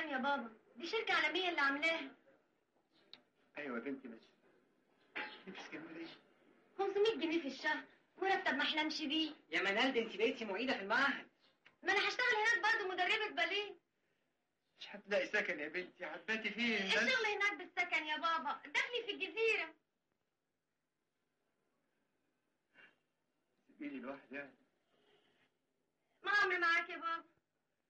كلام يا بابا دي شركة عالمية اللي عاملاها ايوه يا بنتي بس في اسكندريه 500 جنيه في الشهر مرتب ما احلمش بيه يا منال ده انت بقيتي معيده في المعهد ما انا هشتغل هناك برضه مدربة باليه مش هتلاقي سكن يا بنتي هتباتي فين بس الشغل هناك بالسكن يا بابا دخلي في الجزيرة سيبيني لوحدي يعني ما عمري معاك يا بابا